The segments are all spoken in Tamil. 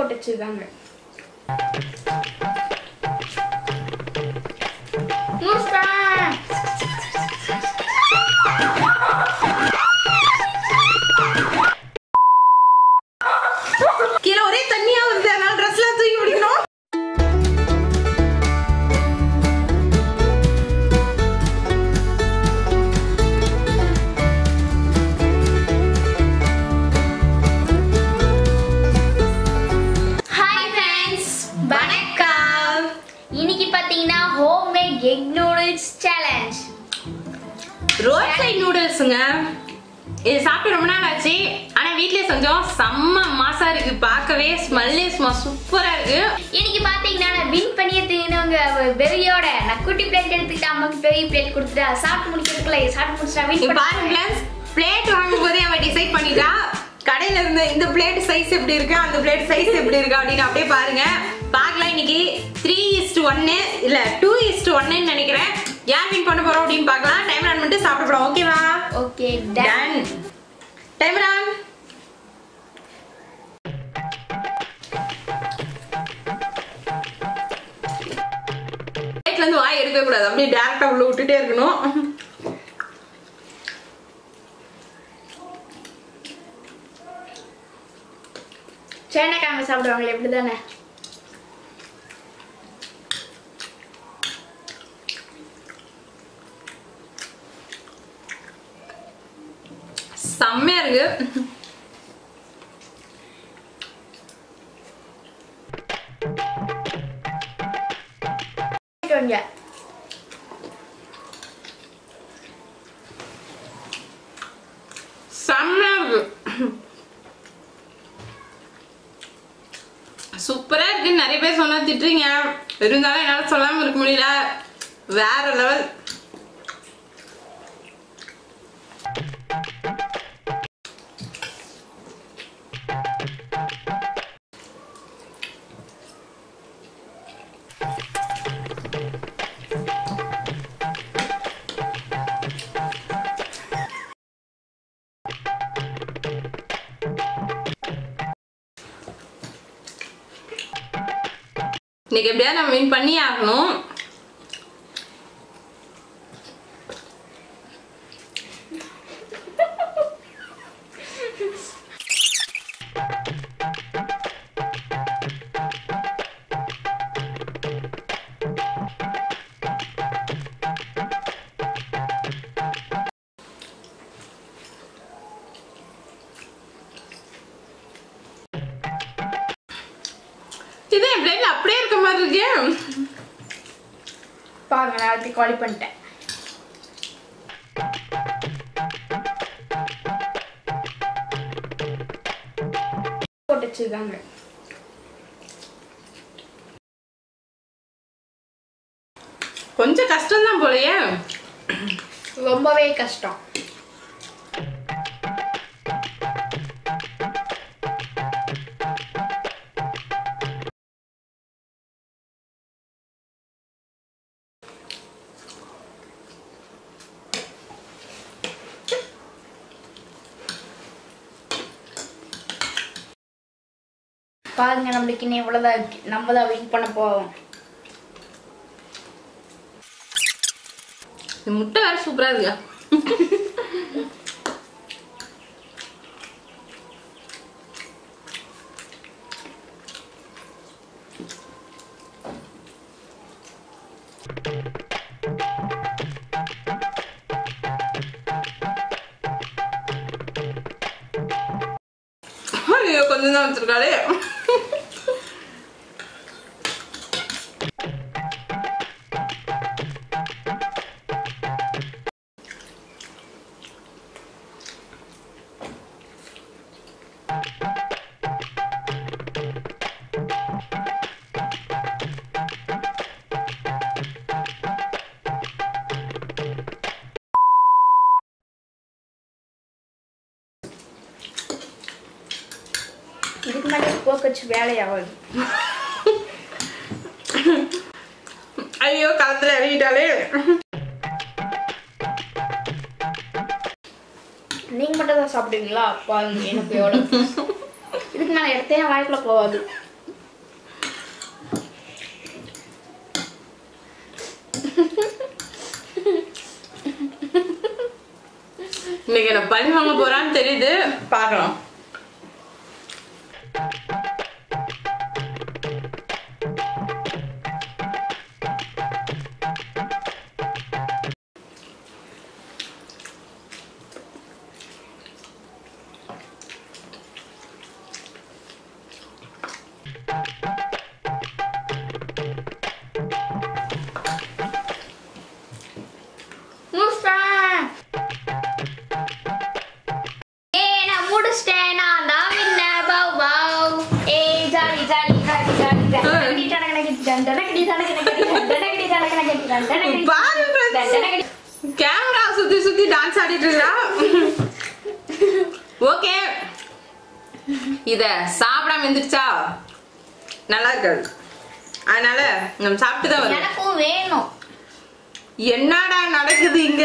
போட்டு வச்சிருக்காங்க முஸ்கான் கீழே ஒரே தண்ணியா வருது அதனால ட்ரெஸ்லாம் தூக்கி பிடிக்கணும் ஹாய் ஃப்ரெண்ட்ஸ் வணக்கம் இன்னைக்கு பாத்தீங்கன்னா home made egg noodles challenge road side நூடுல்ஸுங்க இது சாப்பிட்டு ரொம்ப நாள் ஆச்சு ஆனா வீட்லயே செஞ்சோம் செம்ம மாசா இருக்கு பார்க்கவே ஸ்மெல்லே சும்மா சூப்பரா இருக்கு இன்னைக்கு பாத்தீங்கன்னா நான் வின் பண்ணி தீனவங்க பெரியோட நான் குட்டி பிளேட் எடுத்துக்கிட்டு அம்மாக்கு பெரிய பிளேட் கொடுத்துட்டு அதை சாப்பிட்டு முடிக்கிறதுக்குள்ள இதை சாப்பிட்டு முடிச்சா வின் இங்க பாருங்க ஃப்ரெண்ட்ஸ் பிளேட் வாங்கும் போதே அவ டிசைட் பண்ணிட்டா கடையில இருந்த இந்த பிளேட் சைஸ் எப்படி இருக்கு அந்த பிளேட் சைஸ் எப்படி இருக்கு அப்படின்னு அப்படியே பாருங்க பார்க்கலாம் இன்னைக்கு த்ரீ இஸ்ட் ஒன்னு இல்ல டூ இஸ்ட் ஒன்னு நினைக்கிறேன் யார் வின் பண்ண போறோம் அப்படின்னு பார்க்கலாம் டைம் ரன் பண்ணிட்டு சாப்பிட போறோம் ஓகேவா ஓகே டன் டைம் ரன் பிளேட்ல இருந்து வாய் எடுக்கவே கூடாது அப்படியே டேரக்டா உள்ள விட்டுட்டே இருக்கணும் சைனாக்காரங்க சாப்பிடுவாங்களே எப்படி தானே செம்மையா இருக்கு கொஞ்சம் செம்மையா இருக்கு சூப்பரா இருக்கு நிறைய பேர் சொன்னா திட்டுறீங்க இருந்தாலும் என்னால சொல்லாம இருக்க முடியல வேற லெவல் இன்னைக்கு எப்படியாவது நம்ம வின் பண்ணி ஆகணும் இது என் பிளேட்ல அப்படியே இருக்க மாதிரி இருக்கே பாருங்க நான் அடுத்து காலி பண்ணிட்டேன் போட்டு வச்சிருக்காங்க கொஞ்சம் கஷ்டம் தான் போலயே ரொம்பவே கஷ்டம் பாருங்க நம்மளுக்கு இன்னும் இவ்வளவுதான் இருக்கு நம்ம தான் வின் பண்ண போவோம் இந்த முட்டை வேற சூப்பரா இருக்கு ஐயோ கொஞ்சம் தான் வச்சிருக்காளே இதுக்கு மேலே போக்கு வச்சு வேலையாகாது ஐயோ களத்துல இறங்கிட்டாலே நீங்க மட்டும் தான் சாப்பிடுவீங்களா பாருங்க எனக்கு எவ்வளோ இதுக்கு மேலே எடுத்தே என் வாய்க்குள்ள போகாது இன்னைக்கு என்ன பழி வாங்க போறான்னு தெரியுது பார்க்கலாம் முடிச்சிட்டேன். ஏய், நான் முடிச்சிட்டேன். நான் தான் winner. Bow, bow. ஏய், jolly, jolly, jolly, jolly, jolly. டனகடி, டனகடி, டன், டனகடி, டனகடி, டன், டனகடி, டனகடி, டன், டனகடி, பாரு friends. டன், டனகடி. கேமரா சுத்தி சுத்தி டான்ஸ் ஆடிட்டு இருக்கா ஓகே இத சாப்பிடாம எந்திரிச்சா நல்லா இருக்காது அதனால நம்ம சாப்பிட்டு தான் வரும் எனக்கும் வேணும் என்னடா நடக்குது இங்க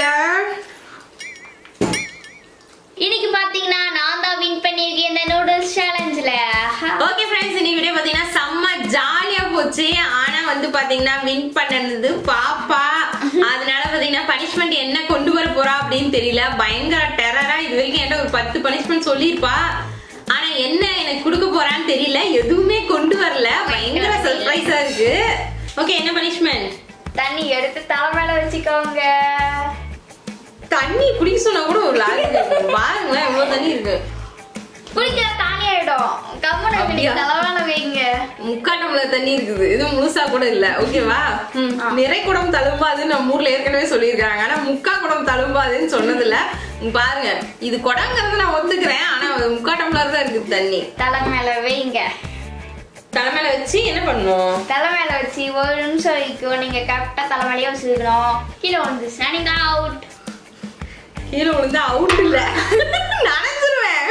இன்னைக்கு பாத்தீங்கன்னா நான் தான் வின் பண்ணிருக்கேன் இந்த நூடுல்ஸ் சேலஞ்சில் ஓகே ஃப்ரெண்ட்ஸ் இந்த வீடியோ பாத்தீங்கன்னா செம்ம ஜாலியா போச்சு ஆனா வந்து பாத்தீங்கன்னா வின் பண்ணது பாப்பா அதனால பாத்தீங்கன்னா பனிஷ்மெண்ட் என்ன கொண்டு வர போறா அப்படின்னு தெரியல பயங்கர டெரரா இது வரைக்கும் என்கிட்ட ஒரு பத்து பனிஷ்மெண்ட் சொல்லியிருப்பா ஆனா என்ன எனக்கு கொடுக்க போறான்னு தெரியல எதுவுமே கொண்டு வரல பயங்கர சர்ப்ரைஸா இருக்கு ஓகே என்ன பனிஷ்மெண்ட் தண்ணி எடுத்து தலை மேல வச்சுக்கோங்க தண்ணி குடிக்க சொன்னா கூட ஒரு லாரி பாருங்களேன் எவ்வளவு தண்ணி இருக்கு குடிக்கிற தானே ஆயிடும் கம்முன்னு அப்படியா? தலை மேல வைங்க முக்கா டம்ளர் தண்ணி இருக்குது இதுவும் முழுசா கூட இல்ல ஓகேவா ம், நிறை குடம் தழும்பாதுன்னு நம்ம ஊர்ல ஏற்கனவே சொல்லியிருக்காங்க ஆனா முக்கா குடம் தழும்பாதுன்னு சொன்னது இல்ல இங்க பாருங்க இது குடங்கிறது நான் ஒத்துக்கிறேன் ஆனா அது முக்கா டம்ளர் தான் இருக்குது தண்ணி தலை மேல வைங்க தலைமையில வச்சு என்ன பண்ணும் தலை மேல வச்சு ஒரு நிமிஷம் வரைக்கும் நீங்க கரெக்டா தலை மேலேயே வச்சுக்கணும் கீழே வந்து ஸ்டாண்டிங் அவுட் கீழே விழுந்தா அவுட் இல்ல நனைஞ்சிருவேன்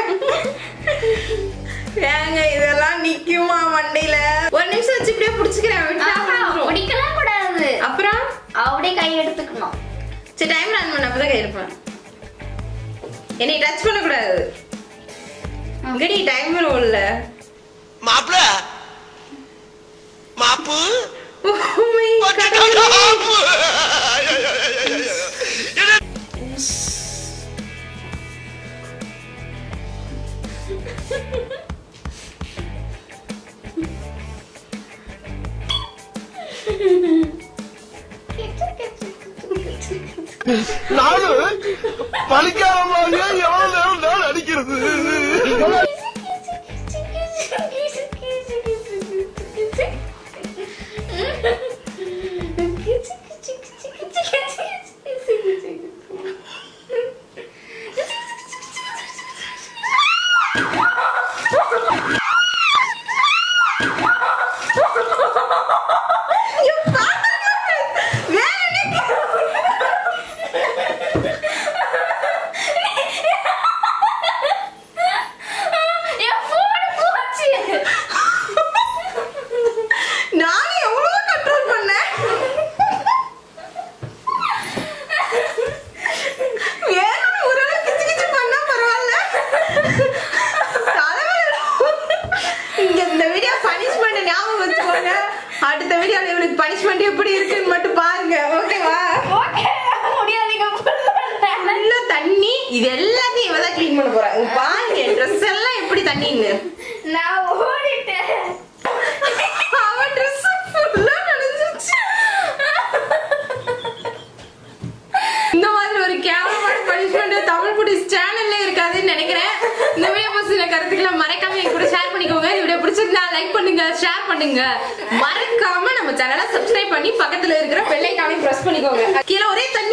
ஏங்க இதெல்லாம் நிக்குமா மண்டையில ஒரு நிமிஷம் வச்சு இப்படியே புடிச்சுக்கிறேன் விட்டா விழுந்துரும். முடிக்கலாம் கூடாது அப்புறம் அப்படியே கை எடுத்துக்கணும் சரி டைம் ரன் பண்ண அப்பதான் இருப்பேன் என்னை டச் பண்ண கூடாது இங்கடி டைமர் இல்ல மாப்பிள மாப்பு கடவுளே மாப்பு நானும் பலிக்கார மாதிரியே எவ்வளவு நேரம் நான் அடிக்கிறது என் phone போச்சு. நானும் எவ்வளவு கண்ட்ரோல் பண்ணேன் வேணும்னு ஒரு அளவு கிச்சு கிச்சு பண்ணா பரவாயில்ல தலைவலி. இங்க இந்த வீடியோ பனிஷ்மெண்ட் ஞாபகம் வச்சுக்கோங்க அடுத்த வீடியோல இவனுக்கு பனிஷ்மெண்ட் எப்படி இருக்குன்னு மட்டும் பாருங்க ஓகேவா Okay, முடியாதுங்க, full பண்ணேன். நல்ல தண்ணி இது எல்லாத்தையும் இவ தான் க்ளீன் பண்ண போறா இங்க பாருங்க ட்ரெஸ் எல்லாம் எப்படி தண்ணின்னு நான் ஓடிட்டேன் அவ ட்ரெஸ் ஃபுல்லா நனைஞ்சிருச்சு இந்த மாதிரி ஒரு கேவலமான பனிஷ்மெண்ட் தமிழ் புடிஸ் சேனல்ல இருக்காதுன்னு நினைக்கிறேன் இந்த வீடியோ பத்தின கருத்துக்களை மறக்காம என் கூட ஷேர் பண்ணிக்கோங்க இந்த வீடியோ பிடிச்சிருந்தா லைக் பண்ணுங்க ஷேர் பண்ணுங்க மறக்காம நம்ம சேனலை சப்ஸ்கிரைப் பண்ணி பக்கத்துல இருக்கிற பெல் ஐக்கானையும் பிரஸ் பண்ணிக்கோங்க கீழே ஒரே தண்ணி